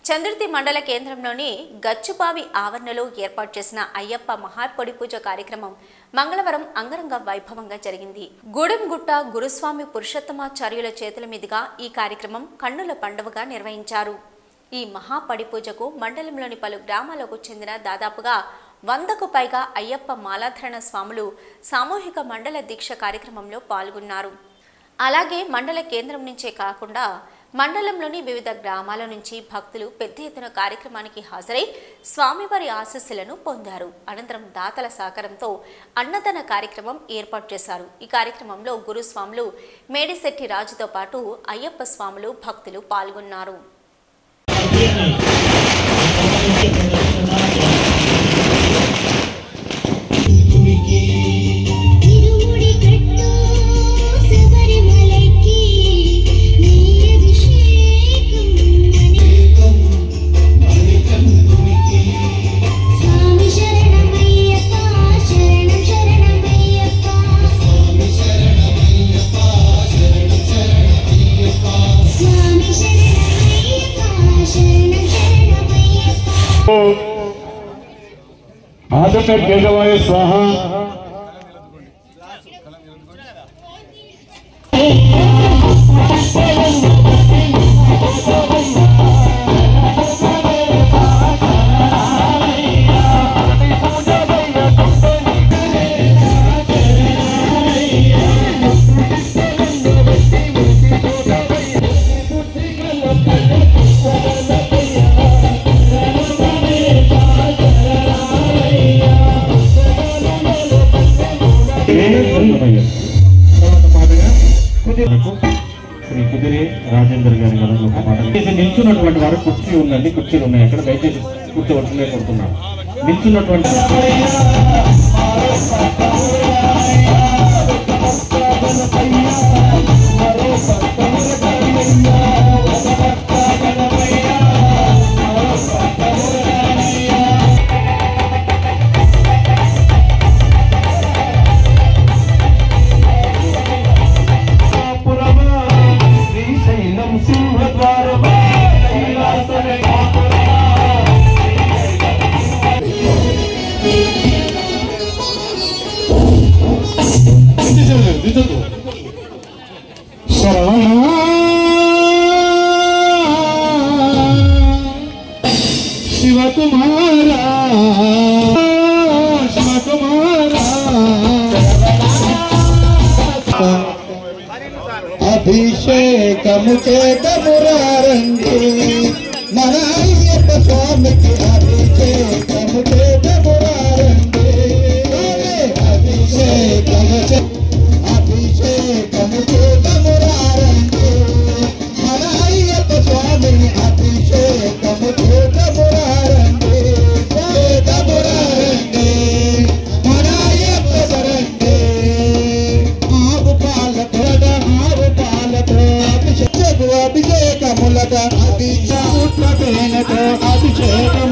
చంద్రుతి మండల కేంద్రంలోని గచ్చుబావి ఆవరణలో ఏర్పాటు చేసిన అయ్యప్ప మహాపొడి పూజ కార్యక్రమం మంగళవారం అంగరంగ వైభవంగా జరిగింది గూడెంగుట్ట గురుస్వామి పురుషోత్తమాచార్యుల చేతుల మీదుగా ఈ కార్యక్రమం కన్నుల పండువగా నిర్వహించారు ఈ మహాపడి పూజకు మండలంలోని పలు గ్రామాలకు చెందిన దాదాపుగా వందకు పైగా అయ్యప్ప మాలాధరణ స్వాములు సామూహిక మండల దీక్ష కార్యక్రమంలో పాల్గొన్నారు అలాగే మండల కేంద్రం నుంచే కాకుండా మండలంలోని వివిధ గ్రామాల నుంచి భక్తులు పెద్ద ఎత్తున కార్యక్రమానికి హాజరై స్వామివారి ఆశస్సులను పొందారు అనంతరం దాతల సహకారంతో అన్నదాన కార్యక్రమం ఏర్పాటు చేశారు ఈ కార్యక్రమంలో గురుస్వాములు మేడిశెట్టి రాజుతో పాటు అయ్యప్ప స్వాములు భక్తులు పాల్గొన్నారు తిరుముడి కట్టు శబరిమలకి నీ అభిషేకం స్వామి శరణమయ్యప్ప శరణం శరణమయ్యప్ప స్వామి శరణమయ్యప్ప శరణం శరణమయ్యప్ప ఆదట కేశవాయ స్వాహ శ్రీ కుదిరి రాజేందర్ గారి గారు ఒక పాట దయచేసి నిల్చున్నటువంటి వారు కుర్చీ ఉందండి కుర్చీలు ఉన్నాయి అక్కడ దయచేసి కూర్చోవచ్చునే కోరుతున్నాను నిల్చున్నటువంటి శ్రీశైలం సింహద్వారమా కైలాసమే శివకుమారా శివకుమారా అభిషేకము చేతమురారండి మన అయ్యప్ప స్వామికి అభిషేకము చేతమురారండి అభిషేకము చే అభిషేకము చేతమురారండి మన అయ్యప్ప స్వామిని అభిషేకము చేతమురారండి చేతమురారండి మన అయ్యప్ప సరండి ఆవు పాలతో ఆవు పాలతో అభిషేకము అభిషేకములక అభిషేకములతో అభిషేకం